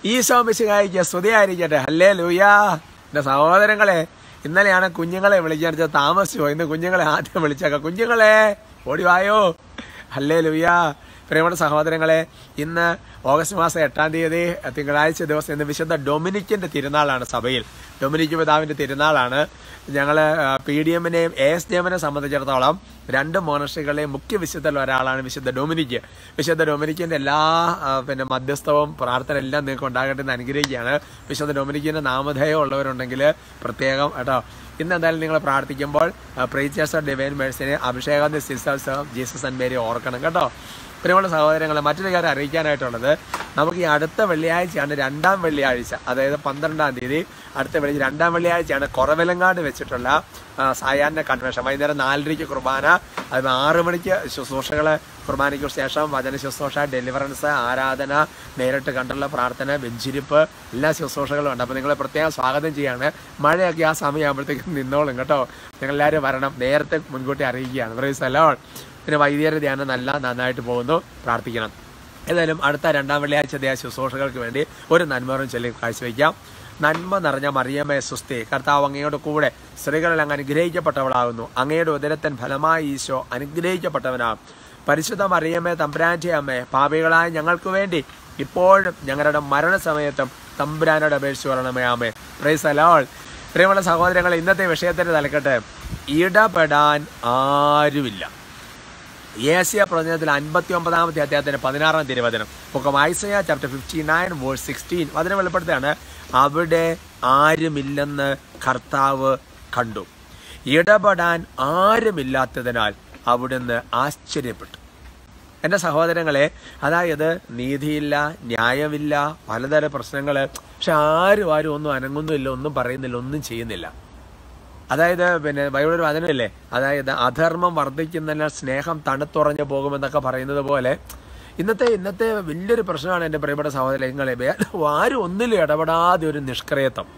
ഈശോ മിശിഹായിക്ക് സ്തുതിയായിരിക്കട്ടെ ഹല്ലേ ലൂയാ എന്റെ സഹോദരങ്ങളെ ഇന്നലെയാണ് കുഞ്ഞുങ്ങളെ വിളിക്കാൻ താമസിച്ചു പോയി. ഇന്ന് കുഞ്ഞുങ്ങളെ ആദ്യം വിളിച്ചേക്കാം കുഞ്ഞുങ്ങളെ ഓടിവായോ ഹല്ലേ ലൂയാ പ്രിയമുള്ള സഹോദരങ്ങളെ ഇന്ന് ഓഗസ്റ്റ് മാസം എട്ടാം തീയതി തിങ്കളാഴ്ച ദിവസം ഇന്ന് വിശുദ്ധ ഡൊമിനിക്കിന്റെ തിരുനാളാണ് സഭയിൽ ഡൊമിനിക്ക് പിതാവിന്റെ തിരുനാളാണ് ഞങ്ങൾ പി ഡി എമ്മിനെയും എ എസ് ഡി എമ്മിനെ സംബന്ധിച്ചിടത്തോളം രണ്ട് മോണസ്ട്രികളിലെയും മുഖ്യ വിശുദ്ധരിൽ ഒരാളാണ് വിശുദ്ധ ഡൊമിനിക്ക് വിശുദ്ധ ഡൊമിനിക്കിന്റെ എല്ലാ ആ, പിന്നെ മധ്യസ്ഥവും പ്രാർത്ഥന എല്ലാം നിങ്ങൾക്ക് ഉണ്ടാകട്ടെ എന്ന് അനുഗ്രഹിക്കുകയാണ് വിശുദ്ധ ഡൊമിനിക്കിന്റെ നാമധേയം ഉള്ളവരുണ്ടെങ്കിൽ പ്രത്യേകം കേട്ടോ ഇന്ന് എന്തായാലും നിങ്ങൾ പ്രാർത്ഥിക്കുമ്പോൾ പ്രീച്ചേഴ്സ് ഡിവൈൻ മേഴ്സിനെ അഭിഷേകാന്തി സിസ്റ്റേഴ്സ് ജീസസ് ആൻഡ് മേരി ഓർക്കണം കേട്ടോ പ്രിയമുള്ള സഹോദരങ്ങളെ മറ്റൊരു കാര്യം അറിയിക്കാനായിട്ടുള്ളത് നമുക്ക് ഈ അടുത്ത വെള്ളിയാഴ്ചയാണ് രണ്ടാം വെള്ളിയാഴ്ച അതായത് പന്ത്രണ്ടാം തീയതി അടുത്ത വെള്ളി രണ്ടാം വെള്ളിയാഴ്ചയാണ് കുറവിലങ്ങാട് വെച്ചിട്ടുള്ള ആ, സായാഹ്ന കൺവെൻഷൻ വൈകുന്നേരം നാലരയ്ക്ക് കുർബാന അത് ആറു മണിക്ക് ശുശ്രൂഷകൾ കുർബാനയ്ക്ക് ശേഷം വചന ശുശ്രൂഷ ഡെലിവറൻസ് ആരാധന നേരിട്ട് കണ്ടുള്ള പ്രാർത്ഥന വെഞ്ചിരിപ്പ് എല്ലാ ശുശ്രൂഷകളും ഉണ്ട് അപ്പോൾ നിങ്ങളെ പ്രത്യേകം സ്വാഗതം ചെയ്യാണ് മഴയൊക്കെ ആ സമയമാകുമ്പോഴത്തേക്കും നിന്നോളും കേട്ടോ നിങ്ങളെല്ലാവരും വരണം നേരത്തെ മുൻകൂട്ടി അറിയിക്കുകയാണ് പ്രൈസ് അലോൺ പിന്നെ വൈദ്യരുടെ ധ്യാനം നല്ല നന്നായിട്ട് പോകുന്നു പ്രാർത്ഥിക്കണം ഏതായാലും അടുത്ത രണ്ടാം വെള്ളിയാഴ്ച ധ്യാന ശുശ്രൂഷകൾക്ക് വേണ്ടി ഒരു നന്മറും ചൊല്ലി കാഴ്ചവെക്കാം നന്മ നിറഞ്ഞ മറിയമ്മേ സുസ്ഥി കർത്താവ് അങ്ങയുടെ കൂടെ സ്ത്രീകളിൽ അങ്ങ് അനുഗ്രഹിക്കപ്പെട്ടവളാകുന്നു അങ്ങയുടെ ഉദരത്തൻ ഫലമായി ഈശോ അനുഗ്രഹിക്കപ്പെട്ടവനാകും പരിശുദ്ധ മറിയമ്മേ തമ്പുരാൻ്റെ അമ്മേ പാപികളായ ഞങ്ങൾക്ക് വേണ്ടി ഇപ്പോഴും ഞങ്ങളുടെ മരണസമയത്തും തമ്പുരാനോട് അപേക്ഷിച്ച് വരണമേ ആമേ പ്രൈസ് അലോൾ പ്രിയമുള്ള സഹോദരങ്ങളെ ഇന്നത്തെ വിഷയത്തിന്റെ തലക്കെട്ട് ഇടപെടാൻ ആരുമില്ല ഏഷ്യ പ്രവചനത്തിൽ അൻപത്തി ഒമ്പതാമത്തെ അധ്യായത്തിന്റെ പതിനാറാം തിരുവചനം പൊക്കം Isaiah chapter fifty nine verse sixteen അതിനെ വെളിപ്പെടുത്തുകയാണ് അവിടെ ആരുമില്ലെന്ന് കർത്താവ് കണ്ടു ഇടപെടാൻ ആരുമില്ലാത്തതിനാൽ അവിടുന്ന് ആശ്ചര്യപ്പെട്ടു എൻ്റെ സഹോദരങ്ങളെ അതായത് നീതിയില്ല ന്യായമില്ല പലതരം പ്രശ്നങ്ങൾ പക്ഷെ ആരും ആരും ഒന്നും അനങ്ങുന്നില്ല ഒന്നും പറയുന്നില്ല ഒന്നും ചെയ്യുന്നില്ല അതായത് പിന്നെ ബൈബിളൊരു വചനമില്ലേ അതായത് അധർമ്മം വർദ്ധിക്കുന്നതിനാൽ സ്നേഹം തണുത്തുറഞ്ഞു പോകുമെന്നൊക്കെ പറയുന്നത് പോലെ ഇന്നത്തെ ഇന്നത്തെ വലിയൊരു പ്രശ്നമാണ് എൻ്റെ പ്രിയപ്പെട്ട സഹോദരങ്ങളെ ആരും ഒന്നിലും ഇടപെടാതെ ഒരു നിഷ്ക്രിയത്വം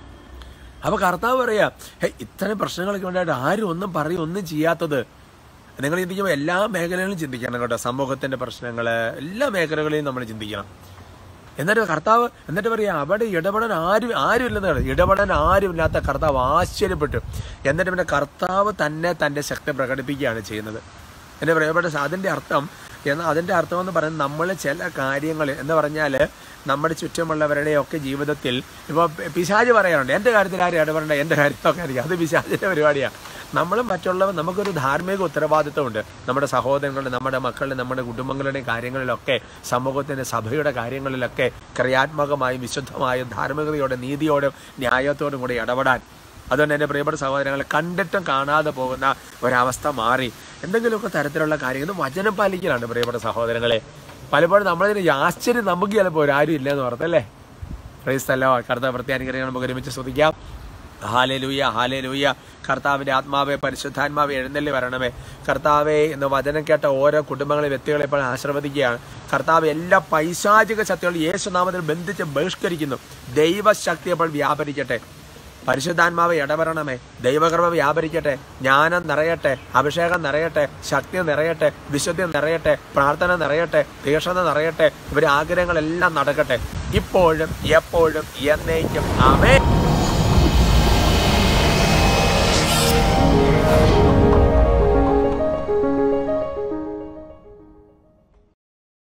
അപ്പൊ കർത്താവ് പറയാ ഹേ ഇത്തരം പ്രശ്നങ്ങളൊക്കെ ഉണ്ടായിട്ട് ആരും ഒന്നും പറയും ഒന്നും ചെയ്യാത്തത് നിങ്ങൾ ചിന്തിക്കുമ്പോൾ എല്ലാ മേഖലകളിലും ചിന്തിക്കണം കേട്ടോ സമൂഹത്തിന്റെ പ്രശ്നങ്ങൾ എല്ലാ മേഖലകളിലും നമ്മൾ ചിന്തിക്കണം എന്നിട്ട് കർത്താവ് എന്നിട്ട് പറയാ അവിടെ ഇടപെടാൻ ആരും ആരും ഇല്ലെന്ന് പറയും. ഇടപെടാൻ ആരുമില്ലാത്ത കർത്താവ് ആശ്ചര്യപ്പെട്ടു എന്നിട്ട് പിന്നെ കർത്താവ് തന്നെ തന്റെ ശക്തി പ്രകടിപ്പിക്കുകയാണ് ചെയ്യുന്നത് എന്റെ പ്രിയപ്പെട്ട സ- അതിന്റെ അർത്ഥം എന്നാൽ അതിന്റെ അർത്ഥം എന്ന് പറയുന്നത് നമ്മൾ ചില കാര്യങ്ങൾ എന്ന് പറഞ്ഞാൽ നമ്മുടെ ചുറ്റുമുള്ളവരുടെ ഒക്കെ ജീവിതത്തിൽ ഇപ്പോൾ പിശാജ് പറയാറുണ്ട് എൻ്റെ കാര്യത്തിൽ ആരും ഇടപെടേണ്ട എൻ്റെ കാര്യത്തിലൊക്കെ ആയിരിക്കും അത് പിശാജിന്റെ പരിപാടിയാണ് നമ്മളും മറ്റുള്ളവർ നമുക്കൊരു ധാർമ്മിക ഉത്തരവാദിത്വമുണ്ട് നമ്മുടെ സഹോദരങ്ങളുടെ നമ്മുടെ മക്കളുടെ നമ്മുടെ കുടുംബങ്ങളുടെ കാര്യങ്ങളിലൊക്കെ സമൂഹത്തിന്റെ സഭയുടെ കാര്യങ്ങളിലൊക്കെ ക്രിയാത്മകമായും വിശുദ്ധമായും ധാർമ്മികതയോടെ നീതിയോടും ന്യായത്തോടും കൂടി ഇടപെടാൻ അതുകൊണ്ട് എൻ്റെ പ്രിയപ്പെട്ട സഹോദരങ്ങളെ കണ്ടിട്ടും കാണാതെ പോകുന്ന ഒരവസ്ഥ മാറി എന്തെങ്കിലുമൊക്കെ തരത്തിലുള്ള കാര്യങ്ങൾ ഇത് വചനം പാലിക്കലാണ് പ്രിയപ്പെട്ട സഹോദരങ്ങളെ പലപ്പോഴും നമ്മളതിന് ആശ്ചര്യം നമുക്ക് ചിലപ്പോൾ ഒരു ആരും ഇല്ലെന്ന് ഓർത്തല്ലേ ക്രൈസ്തല്ലോ കർത്താവ് പ്രത്യാനുഗ്രഹങ്ങൾ നമുക്ക് ഒരുമിച്ച് ശ്രദ്ധിക്കാം ഹാലേ ലൂയ ഹാലേ ലൂയ കർത്താവിന്റെ ആത്മാവെ പരിശുദ്ധാത്മാവെ എഴുന്നള്ളി വരണമേ കർത്താവെ എന്ന് വചനം കേട്ട ഓരോ കുടുംബങ്ങളെ വ്യക്തികളെ ഇപ്പോൾ ആശീർവദിക്കുകയാണ് കർത്താവ് എല്ലാ പൈശാചിക ശക്തികളും യേശുനാമത്തിൽ ബന്ധിച്ച് ബഹിഷ്കരിക്കുന്നു ദൈവശക്തി അപ്പോൾ വ്യാപരിക്കട്ടെ പരിശുദ്ധാത്മാവ് ഇടപെടണമേ ദൈവകൃപ വ്യാപരിക്കട്ടെ ജ്ഞാനം നിറയട്ടെ അഭിഷേകം നിറയട്ടെ ശക്തി നിറയട്ടെ വിശുദ്ധി നിറയട്ടെ പ്രാർത്ഥന നിറയട്ടെ തീക്ഷണത നിറയട്ടെ ഇവരുടെ ആഗ്രഹങ്ങളെല്ലാം നടക്കട്ടെ ഇപ്പോഴും എപ്പോഴും എന്നേക്കും ആമേ